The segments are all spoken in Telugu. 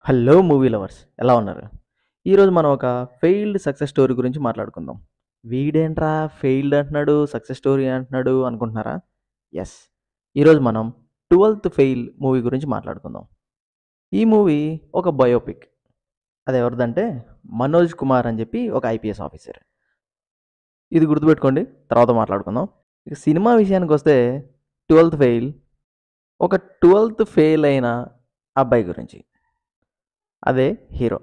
హలో మూవీ లవర్స్ ఎలా ఉన్నారు ఈరోజు మనం ఒక ఫెయిల్డ్ సక్సెస్ స్టోరీ గురించి మాట్లాడుకుందాం వీడేంట్రా ఫెయిల్డ్ అంటున్నాడు సక్సెస్ స్టోరీ అంటున్నాడు అనుకుంటున్నారా ఎస్ ఈరోజు మనం ట్వెల్త్ ఫెయిల్ మూవీ గురించి మాట్లాడుకుందాం ఈ మూవీ ఒక బయోపిక్ అది ఎవరిదంటే మనోజ్ కుమార్ అని చెప్పి ఒక ఐపీఎస్ ఆఫీసర్ ఇది గుర్తుపెట్టుకోండి తర్వాత మాట్లాడుకుందాం ఇక సినిమా విషయానికి వస్తే ట్వెల్త్ ఫెయిల్ ఒక ట్వెల్త్ ఫెయిల్ అయిన అబ్బాయి గురించి అదే హీరో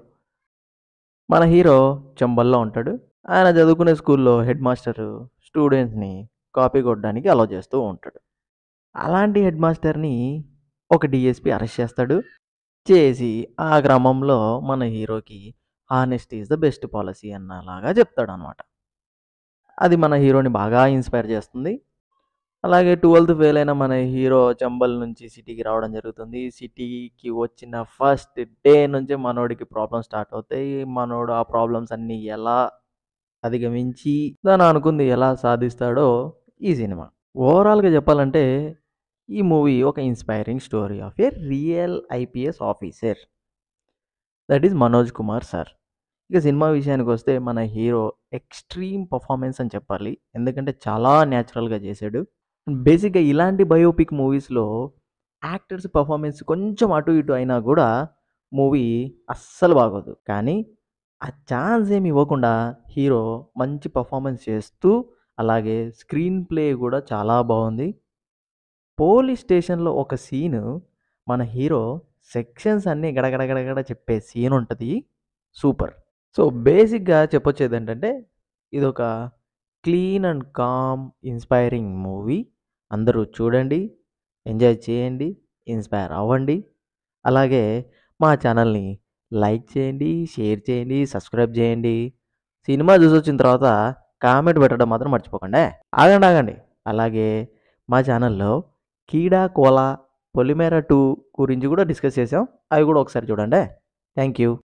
మన హీరో చంబల్లో ఉంటాడు ఆయన చదువుకునే స్కూల్లో హెడ్ మాస్టర్ స్టూడెంట్స్ని కాపీ కొట్టడానికి అలౌ చేస్తూ ఉంటాడు అలాంటి హెడ్ మాస్టర్ని ఒక డిఎస్పి అరెస్ట్ చేస్తాడు చేసి ఆ క్రమంలో మన హీరోకి honest is the best policy అన్నలాగా చెప్తాడు అనమాట అది మన హీరోని బాగా ఇన్స్పైర్ చేస్తుంది అలాగే ట్వెల్త్ ఫెయిల్ అయిన మన హీరో చంబల్ నుంచి సిటీకి రావడం జరుగుతుంది సిటీకి వచ్చిన ఫస్ట్ డే నుంచే మనోడికి ప్రాబ్లమ్స్ స్టార్ట్ అవుతాయి మనోడు ఆ ప్రాబ్లమ్స్ అన్నీ ఎలా అధిగమించి దాని అనుకుంది ఎలా సాధిస్తాడో ఈ సినిమా ఓవరాల్గా చెప్పాలంటే ఈ మూవీ ఒక inspiring story of a real IPS officer that is Manoj Kumar sir ఇక సినిమా విషయానికి వస్తే మన హీరో ఎక్స్ట్రీమ్ పర్ఫార్మెన్స్ అని చెప్పాలి ఎందుకంటే చాలా న్యాచురల్గా చేశాడు బేసిక్గా ఇలాంటి బయోపిక్ మూవీస్లో యాక్టర్స్ పర్ఫార్మెన్స్ కొంచెం అటు ఇటు అయినా కూడా మూవీ అస్సలు బాగోదు కానీ ఆ ఛాన్స్ ఏమి ఇవ్వకుండా హీరో మంచి పర్ఫార్మెన్స్ చేస్తూ అలాగే స్క్రీన్ ప్లే కూడా చాలా బాగుంది పోలీస్ స్టేషన్లో ఒక సీను మన హీరో సెక్షన్స్ అన్నీ గడగడగడగడ చెప్పే సీన్ ఉంటుంది సూపర్ సో బేసిక్గా చెప్పొచ్చేది ఏంటంటే ఇది ఒక clean and calm inspiring movie అందరూ చూడండి ఎంజాయ్ చేయండి ఇన్స్పైర్ అవ్వండి అలాగే మా ఛానల్ని లైక్ చేయండి షేర్ చేయండి సబ్స్క్రైబ్ చేయండి సినిమా చూసి వచ్చిన తర్వాత కామెంట్ పెట్టడం మాత్రం మర్చిపోకండి ఆగండి ఆగండి అలాగే మా ఛానల్లో కీడా కోలా పొలిమేర టూ గురించి కూడా డిస్కస్ చేసాం అవి కూడా ఒకసారి చూడండి థ్యాంక్ యూ